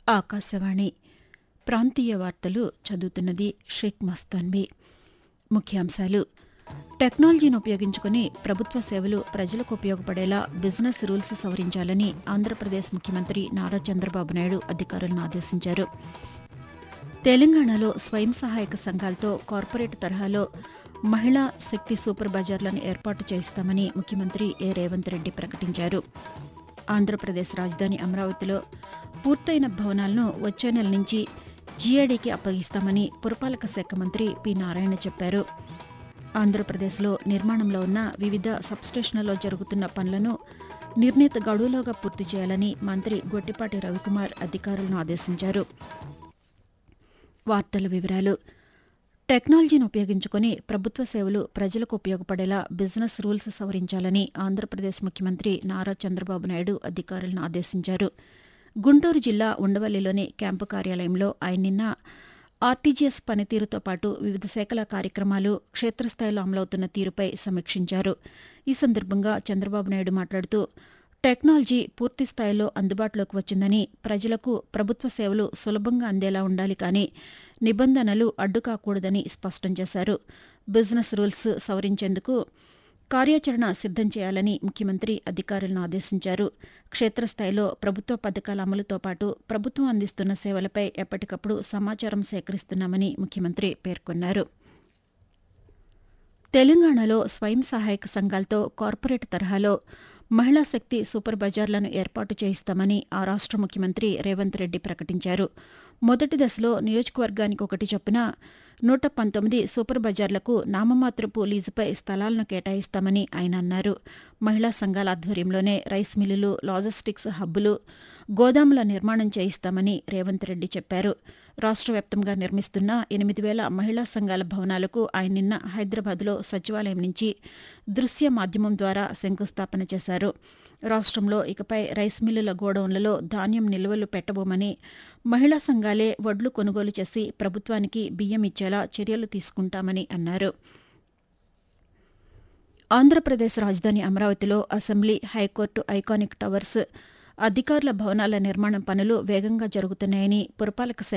ఆకాశవాణి ప్రాంతీయ వార్తలు చదువుతున్నది షేక్ మస్తాన్బీ ముఖ్యాంశాలు టెక్నాలజీని ఉపయోగించుకుని ప్రభుత్వ సేవలు ప్రజలకు ఉపయోగపడేలా బిజినెస్ రూల్స్ సవరించాలని ఆంధ్రప్రదేశ్ ముఖ్యమంత్రి నారా చంద్రబాబు నాయుడు అధికారులను ఆదేశించారు తెలంగాణలో స్వయం సహాయక సంఘాలతో కార్పొరేట్ తరహాలో మహిళా శక్తి సూపర్ బజార్లను ఏర్పాటు చేస్తామని ముఖ్యమంత్రి ఏ రేవంత్ రెడ్డి ప్రకటించారు ఆంధ్రప్రదేశ్ రాజధాని అమరావతిలో పూర్తయిన భవనాలను వచ్చే నెల నుంచి జీఏడీకి అప్పగిస్తామని పురపాలక శాఖ మంత్రి పి నారాయణ చెప్పారు ఆంధ్రప్రదేశ్లో నిర్మాణంలో ఉన్న వివిధ సబ్స్టేషన్లలో జరుగుతున్న పనులను నిర్ణీత గడువులోగా పూర్తి చేయాలని మంత్రి గొట్టిపాటి రవికుమార్ అధికారులను ఆదేశించారు వార్తల వివరాలు టెక్నాలజీని ఉపయోగించుకుని ప్రభుత్వ సేవలు ప్రజలకు ఉపయోగపడేలా బిజినెస్ రూల్స్ సవరించాలని ఆంధ్రప్రదేశ్ ముఖ్యమంత్రి నారా చంద్రబాబు నాయుడు అధికారులను ఆదేశించారు గుంటూరు జిల్లా ఉండవల్లిలోని క్యాంపు కార్యాలయంలో ఆయన నిన్న ఆర్టీజీఎస్ పనితీరుతో పాటు వివిధ శాఖల కార్యక్రమాలు క్షేత్రస్థాయిలో అమలవుతున్న తీరుపై సమీక్షించారు ఈ సందర్భంగా చంద్రబాబు నాయుడు మాట్లాడుతూ టెక్నాలజీ పూర్తి స్థాయిలో అందుబాటులోకి వచ్చిందని ప్రజలకు ప్రభుత్వ సేవలు సులభంగా అందేలా ఉండాలి కానీ నిబంధనలు అడ్డుకాకూడదని స్పష్టం చేశారు బిజినెస్ రూల్స్ సవరించేందుకు కార్యాచరణ సిద్దం చేయాలని ముఖ్యమంత్రి అధికారులను ఆదేశించారు క్షేత్రస్థాయిలో ప్రభుత్వ పథకాల అమలుతో పాటు ప్రభుత్వం అందిస్తున్న సేవలపై ఎప్పటికప్పుడు సమాచారం సేకరిస్తున్నామని ముఖ్యమంత్రి పేర్కొన్నారు తెలంగాణలో స్వయం సహాయక సంఘాలతో కార్పొరేట్ తరహాలో మహిళా శక్తి సూపర్ బజార్లను ఏర్పాటు చేయిస్తామని ఆ రాష్ట ముఖ్యమంత్రి రేవంత్ రెడ్డి ప్రకటించారు మొదటి దశలో నియోజకవర్గానికి ఒకటి చొప్పున నూట పంతొమ్మిది సూపర్ బజార్లకు నామమాత్రపు లీజుపై స్థలాలను కేటాయిస్తామని ఆయన అన్నారు మహిళా సంఘాల ఆధ్వర్యంలోనే రైస్ మిల్లులు లాజిస్టిక్స్ హబ్బులు గోదాముల నిర్మాణం చేయిస్తామని రేవంత్ రెడ్డి చెప్పారు రాష్ట్ర వ్యాప్తంగా నిర్మిస్తున్న ఎనిమిది వేల మహిళా సంఘాల భవనాలకు ఆయన నిన్న హైదరాబాద్లో సచివాలయం నుంచి దృశ్య మాధ్యమం ద్వారా శంకుస్థాపన చేశారు రాష్ట్రంలో ఇకపై రైస్ మిల్లుల గోడౌన్లలో ధాన్యం నిల్వలు పెట్టబోమని మహిళా సంఘాలే వడ్లు కొనుగోలు చేసి ప్రభుత్వానికి బియ్యం ఇచ్చేలా చర్యలు తీసుకుంటామని అన్నారు ఆంధ్రప్రదేశ్ రాజధాని అమరావతిలో అసెంబ్లీ హైకోర్టు ఐకానిక్ టవర్స్ అధికారుల భవనాల నిర్మాణం పనులు వేగంగా జరుగుతున్నాయని పురపాలక శాఖ